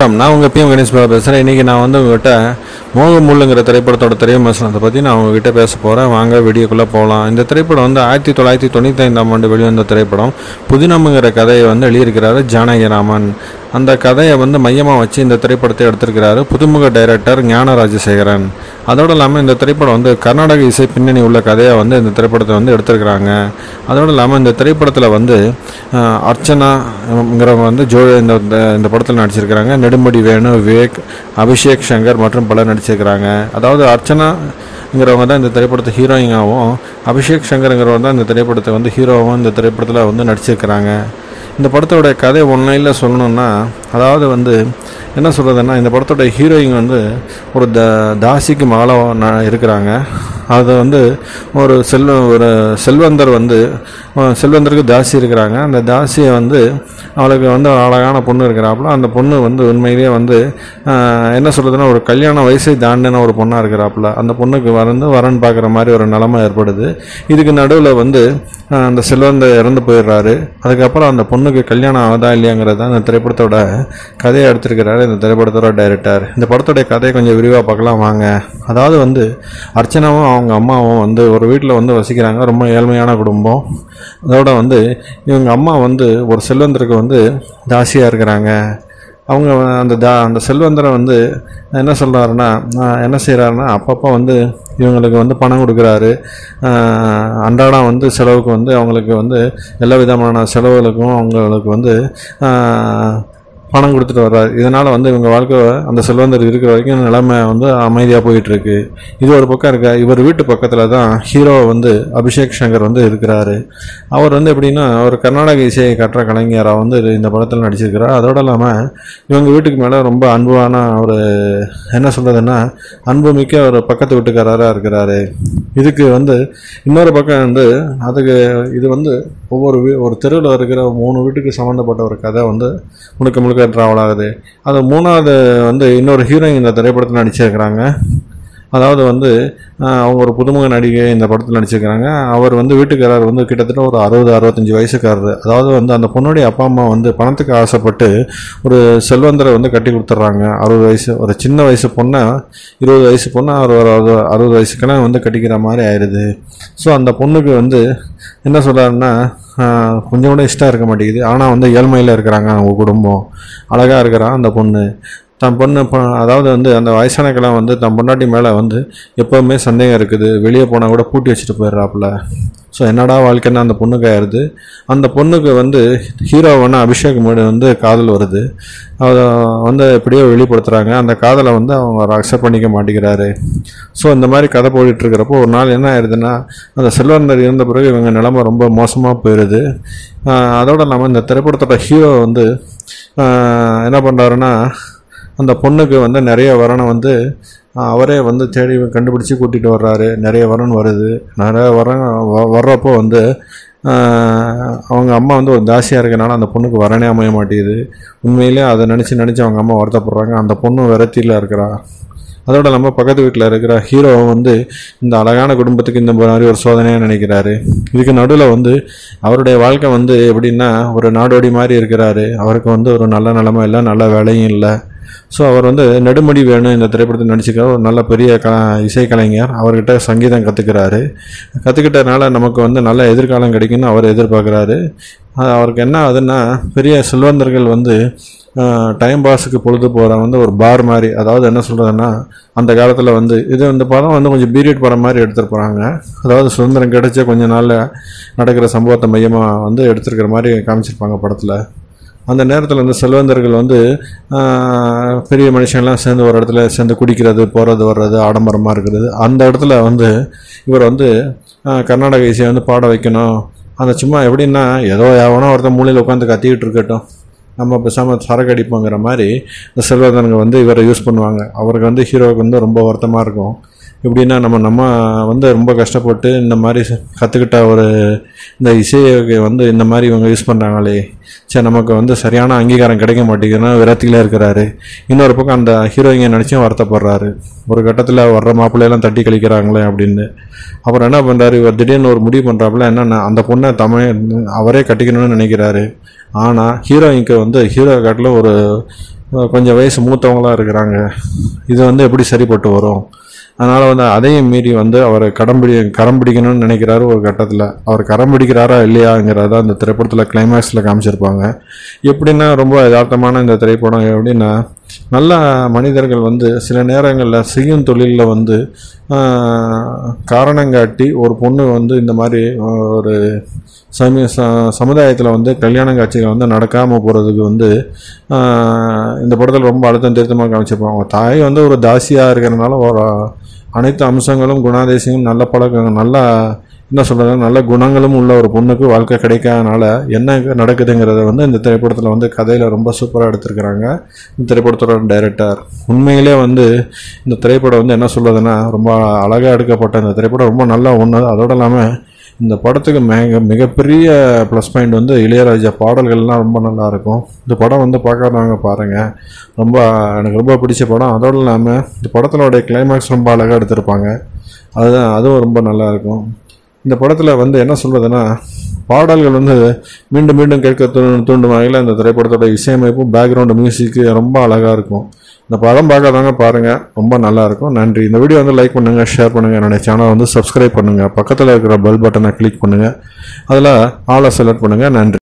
வணக்கம் நான் உங்கள் பிஎம் கணேஷ் பாபா பேசுகிறேன் இன்றைக்கி நான் வந்து உங்கள்கிட்ட மோகமுள்ளுங்கிற திரைப்படத்தோட திரைவிமர்சனத்தை பற்றி நான் உங்ககிட்ட பேச போகிறேன் வாங்க வீடியோக்குள்ளே போகலாம் இந்த திரைப்படம் வந்து ஆயிரத்தி தொள்ளாயிரத்தி தொண்ணூற்றி ஐந்தாம் ஆண்டு வெளிவந்த திரைப்படம் புதினம்ங்கிற கதையை வந்து எழுதியிருக்கிறாரு ஜானகிராமன் அந்த கதையை வந்து மையமாக வச்சு இந்த திரைப்படத்தை எடுத்திருக்கிறாரு புதுமுக டைரக்டர் ஞான ராஜசேகரன் அதோடு இல்லாமல் இந்த திரைப்படம் வந்து கர்நாடக இசை பின்னணி உள்ள கதையை வந்து இந்த திரைப்படத்தை வந்து எடுத்திருக்கிறாங்க அதோடு இல்லாமல் இந்த திரைப்படத்தில் வந்து அஹ், அர்ச்சனாங்கிறவங்க வந்து ஜோ இந்த இந்த- இந்த படத்தில் நடிச்சிருக்கிறாங்க நெடுமுடி வேணு விவேக் அபிஷேக் சங்கர் மற்றும் பலர் நடிச்சிருக்கிறாங்க அதாவது அர்ச்சனாங்கிறவங்க தான் இந்த திரைப்படத்தை ஹீரோயினாகவும் அபிஷேக் சங்கருங்கிறவங்க தான் இந்த திரைப்படத்தை வந்து ஹீரோவும் இந்த திரைப்படத்தில் வந்து நடிச்சிருக்கிறாங்க இந்த படத்தோட கதை ஒன்றையில் சொல்லணும்னா அதாவது வந்து என்ன சொல்கிறதுன்னா இந்த படத்தோட ஹீரோயின் வந்து ஒரு த தாசிக்கு மகளாக இருக்கிறாங்க அது வந்து ஒரு செல்வ ஒரு செல்வந்தர் வந்து அஹ், செல்வந்தருக்கு தாசி இருக்கிறாங்க அந்த தாசியை வந்து அவளுக்கு வந்து ஒரு அழகான பொண்ணு இருக்கிறாப்புல அந்த பொண்ணு வந்து உண்மையிலேயே வந்து அஹ், என்ன சொல்கிறதுன்னா ஒரு கல்யாண வயசை தாண்டின ஒரு பொண்ணாக இருக்கிறாப்புல அந்த பொண்ணுக்கு வந்து வரன் பார்க்குற மாதிரி ஒரு நிலைமை ஏற்படுது இதுக்கு நடுவில் வந்து அஹ், அந்த செல்வந்தர் இறந்து போயிடுறாரு அதுக்கப்புறம் அந்த பொண்ணுக்கு கல்யாணம் ஆகுதா இல்லையாங்கிறது தான் இந்த திரைப்படத்தோட கதையை எடுத்திருக்கிறாரு இந்த திரைப்படத்தோட டைரக்டர் இந்த படத்தோட கதையை கொஞ்சம் விரிவாக பார்க்கலாம் வாங்க அதாவது வந்து அர்ச்சனாவும் அவங்க அம்மாவும் வந்து ஒரு வீட்டில் வந்து வசிக்கிறாங்க ரொம்ப ஏழ்மையான குடும்பம் அதோட வந்து இவங்க அம்மா வந்து ஒரு செல்வந்தருக்கு வந்து தாசியாக இருக்கிறாங்க அவங்க அந்த தா அந்த செல்வந்தரை வந்து என்ன சொல்கிறாருன்னா என்ன செய்கிறாருன்னா அப்பப்போ வந்து இவங்களுக்கு வந்து பணம் கொடுக்குறாரு ஆஹ் அன்றாடம் வந்து செலவுக்கு வந்து அவங்களுக்கு வந்து எல்லா விதமான செலவுகளுக்கும் அவங்களுக்கு வந்து ஆஹ் பணம் கொடுத்துட்டு வர்றாரு இதனால் வந்து இவங்க வாழ்க்கை அந்த செல்வந்தர் இருக்கிற வரைக்கும் நிலைமை வந்து அமைதியாக போயிட்டுருக்கு இது ஒரு பக்கம் இருக்க இவர் வீட்டு பக்கத்தில் தான் ஹீரோ வந்து அபிஷேக் சங்கர் வந்து இருக்கிறாரு அவர் வந்து எப்படின்னா ஒரு கர்நாடக இசையை கட்டுற கலைஞராக வந்து இந்த படத்தில் நடிச்சிருக்கிறார் அதோடு இல்லாமல் இவங்க வீட்டுக்கு மேலே ரொம்ப அன்பான ஒரு என்ன சொல்கிறதுன்னா அன்புமிக்க ஒரு பக்கத்து வீட்டுக்காரராக இருக்கிறாரு இதுக்கு வந்து இன்னொரு பக்கம் வந்து அதுக்கு இது வந்து ஒவ்வொரு வீ ஒரு தெருவில் இருக்கிற மூணு வீட்டுக்கு சம்மந்தப்பட்ட ஒரு கதை வந்து முழுக்க முழுக்க ட்ராவல் ஆகுது அது மூணாவது வந்து இன்னொரு ஹீரோயின் இந்த திரைப்படத்தில் நடிச்சிருக்கிறாங்க அதாவது வந்து ஆஹ், அவங்க ஒரு புதுமுக நடிகை இந்த படத்தில் நடிச்சிருக்கிறாங்க அவர் வந்து வீட்டுக்காரர் வந்து கிட்டத்தட்ட ஒரு அறுபது அறுபத்தஞ்சு வயசுக்காரரு அதாவது வந்து அந்த பொண்ணுடைய அப்பா அம்மா வந்து பணத்துக்கு ஆசைப்பட்டு ஒரு செல்வந்தரை வந்து கட்டி கொடுத்துட்றாங்க அறுபது வயசு ஒரு சின்ன வயசு பொண்ணை இருபது வயசு பொண்ணை ஒரு ஒரு அறுபது அறுபது வயசுக்கெல்லாம் வந்து கட்டிக்கிற மாதிரி ஆயிடுது ஸோ அந்த பொண்ணுக்கு வந்து என்ன சொல்கிறாருன்னா கொஞ்சம் கூட இஷ்டம் இருக்க மாட்டேங்குது ஆனால் வந்து ஏழ்மையில் இருக்கிறாங்க அவங்க குடும்பம் அழகாக இருக்கிறான் அந்த பொண்ணு தன் பொண்ணு இப்போ அதாவது வந்து அந்த வயசானக்கெல்லாம் வந்து தன் பொண்டாட்டி மேலே வந்து எப்போவுமே சந்தேகம் இருக்குது வெளியே போனால் கூட பூட்டி வச்சுட்டு போயிடுறாப்புல ஸோ என்னடா வாழ்க்கைன்னா அந்த பொண்ணுக்கு ஆயிடுது அந்த பொண்ணுக்கு வந்து ஹீரோவான அபிஷேக் மேடு வந்து காதல் வருது அதை வந்து எப்படியோ வெளிப்படுத்துகிறாங்க அந்த காதலை வந்து அவங்க அக்செப்ட் பண்ணிக்க மாட்டேங்கிறாரு ஸோ இந்த மாதிரி கதை போயிட்டு இருக்கிறப்போ ஒரு நாள் என்ன ஆயிடுதுன்னா அந்த செல்வந்தர் இருந்த பிறகு இவங்க நிலைமை ரொம்ப மோசமாக போயிடுது ஆஹ் அதோட இல்லாமல் இந்த திரைப்படத்தோட ஹீரோ வந்து ஆஹ் என்ன பண்ணுறாருன்னா அந்த பொண்ணுக்கு வந்து நிறைய வரனை வந்து ஆஹ் அவரே வந்து தேடி கண்டுபிடிச்சி கூட்டிகிட்டு வர்றாரு நிறைய வரன் வருது நிறைய வரன் வ- வர்றப்போ வந்து ஆஹ் அவங்க அம்மா வந்து ஒரு தாசியாக இருக்கனால அந்த பொண்ணுக்கு வரனே அமைய மாட்டேங்குது உண்மையிலே அதை நினச்சி நினச்சி அவங்க அம்மா வருத்தப்படுறாங்க அந்த பொண்ணு விரத்தியில் இருக்கிறா அதோட நம்ம பக்கத்து வீட்டில் இருக்கிற ஹீரோ வந்து இந்த அழகான குடும்பத்துக்கு இந்த மாதிரி ஒரு சோதனையாக நினைக்கிறாரு இதுக்கு நடுவில் வந்து அவருடைய வாழ்க்கை வந்து எப்படின்னா ஒரு நாடோடி மாதிரி இருக்கிறாரு அவருக்கு வந்து ஒரு நல்ல நிலைமை இல்லை நல்ல வேலையும் இல்லை ஸோ அவர் வந்து நெடுமடி வேணும் இந்த திரைப்படத்தில் நடிச்சுக்கிற ஒரு நல்ல பெரிய க இசைக்கலைஞர் அவர்கிட்ட சங்கீதம் கற்றுக்கிறாரு கற்றுக்கிட்டனால நமக்கு வந்து நல்ல எதிர்காலம் கிடைக்கும்னு அவர் எதிர்பார்க்குறாரு அது அவருக்கு என்ன ஆகுதுன்னா பெரிய செல்வந்தர்கள் வந்து டைம் பாஸுக்கு பொழுது போகிற வந்து ஒரு பார் மாதிரி அதாவது என்ன சொல்கிறதுன்னா அந்த காலத்தில் வந்து இது இந்த படம் வந்து கொஞ்சம் பீரியட் படம் மாதிரி எடுத்துகிட்டு போகிறாங்க அதாவது சுதந்திரம் கிடைச்ச கொஞ்ச நாளில் நடக்கிற சம்பவத்தை மையமாக வந்து எடுத்துருக்கிற மாதிரி காமிச்சிருப்பாங்க படத்தில் அந்த நேரத்தில் இந்த செல்வந்தர்கள் வந்து ஆஹ், பெரிய மனுஷங்கள்லாம் சேர்ந்து ஒரு இடத்துல சேர்ந்து குடிக்கிறது போகிறது வர்றது ஆடம்பரமாக இருக்கிறது அந்த இடத்துல வந்து இவர் வந்து ஆஹ், கர்நாடக இசையை வந்து பாட வைக்கணும் அந்த சும்மா எப்படின்னா ஏதோ எவனோ ஒருத்தன் மூலையில் உட்காந்து கத்திக்கிட்டு இருக்கட்டும் நம்ம பேசாமல் சரக்கு அடிப்போங்கிற மாதிரி இந்த செல்வந்தனுங்க வந்து இவரை யூஸ் பண்ணுவாங்க அவருக்கு வந்து ஹீரோவுக்கு வந்து ரொம்ப வருத்தமாக இருக்கும் எப்படின்னா நம்ம நம்ம வந்து ரொம்ப கஷ்டப்பட்டு இந்த மாதிரி கற்றுக்கிட்ட ஒரு இந்த இசையை வந்து இந்த மாதிரி இவங்க யூஸ் பண்ணுறாங்களே சரி நமக்கு வந்து சரியான அங்கீகாரம் கிடைக்க மாட்டேங்குதுன்னா விரத்தியில் இருக்கிறாரு இன்னொரு பக்கம் அந்த ஹீரோயிங்க நினச்சும் வருத்தப்படுறாரு ஒரு கட்டத்தில் வர்ற மாப்பிள்ளையெல்லாம் தட்டி கழிக்கிறாங்களே அப்படின்னு அப்புறம் என்ன பண்ணுறாரு இவர் திடீர்னு ஒரு முடிவு பண்ணுறாப்புல என்னென்ன அந்த பொண்ணை தமிழ் அவரே கட்டிக்கணும்னு நினைக்கிறாரு ஆனால் ஹீரோயினுக்கு வந்து ஹீரோ காட்டில் ஒரு அஹ் கொஞ்சம் வயசு மூத்தவங்களாக இருக்கிறாங்க இது வந்து எப்படி சரிப்பட்டு வரும் அதனால் வந்து அதையும் மீறி வந்து அவர் கடம் பிடி கரம் பிடிக்கணும்னு நினைக்கிறாரு ஒரு கட்டத்தில் அவர் கரம் பிடிக்கிறாரா இல்லையாங்கிறத அந்த திரைப்படத்தில் கிளைமேக்ஸில் காமிச்சிருப்பாங்க எப்படின்னா ரொம்ப யதார்த்தமான இந்த திரைப்படம் எப்படின்னா நல்ல மனிதர்கள் வந்து சில நேரங்களில் செய்யும் தொழிலில் வந்து ஆஹ், காரணங்காட்டி ஒரு பொண்ணு வந்து இந்த மாதிரி ஆஹ், ஒரு சம ச சமுதாயத்தில் வந்து கல்யாண காட்சிகள் வந்து நடக்காமல் போகிறதுக்கு வந்து ஆஹ், இந்த படத்தில் ரொம்ப அழுத்தம் திருத்தமாக காமிச்சிருப்பாங்க அவங்க தாய் வந்து ஒரு தாசியாக இருக்கிறனால ஒரு அனைத்து அம்சங்களும் குணாதிசயங்களும் நல்ல பழக்கம் நல்ல என்ன சொல்கிறது நல்ல குணங்களும் உள்ள ஒரு பொண்ணுக்கு வாழ்க்கை கிடைக்காதனால என்ன நடக்குதுங்கிறத வந்து இந்த திரைப்படத்தில் வந்து கதையில் ரொம்ப சூப்பராக எடுத்திருக்கிறாங்க இந்த திரைப்படத்தோட டைரக்டர் உண்மையிலே வந்து இந்த திரைப்படம் வந்து என்ன சொல்றதுன்னா ரொம்ப அழகாக எடுக்கப்பட்ட இந்த திரைப்படம் ரொம்ப நல்லா ஒன்று அதோடு இல்லாமல் இந்த படத்துக்கு மிக மிகப்பெரிய ப்ளஸ் பாயிண்ட் வந்து இளையராஜா பாடல்கள்லாம் ரொம்ப நல்லா இருக்கும் இந்த படம் வந்து பார்க்காதவங்க பாருங்கள் ரொம்ப எனக்கு ரொம்ப பிடிச்ச படம் அதோடு இல்லாமல் இந்த படத்தினுடைய கிளைமேக்ஸ் ரொம்ப அழகாக எடுத்திருப்பாங்க அதுதான் அதுவும் ரொம்ப நல்லா இருக்கும் இந்த படத்தில் வந்து என்ன சொல்கிறதுன்னா பாடல்கள் வந்து மீண்டும் மீண்டும் கேட்க தூ தூண்டும் வகையில் இந்த திரைப்படத்தோட இசையமைப்பும் பேக்ரவுண்டு மியூசிக்கு ரொம்ப அழகாக இருக்கும் இந்த படம் பார்க்காதவங்க பாருங்கள் ரொம்ப நல்லா இருக்கும் நன்றி இந்த வீடியோ வந்து லைக் பண்ணுங்கள் ஷேர் பண்ணுங்கள் என்னுடைய சேனலை வந்து சப்ஸ்கிரைப் பண்ணுங்கள் பக்கத்தில் இருக்கிற பெல் பட்டனை கிளிக் பண்ணுங்கள் அதில் ஆளை செலக்ட் பண்ணுங்கள் நன்றி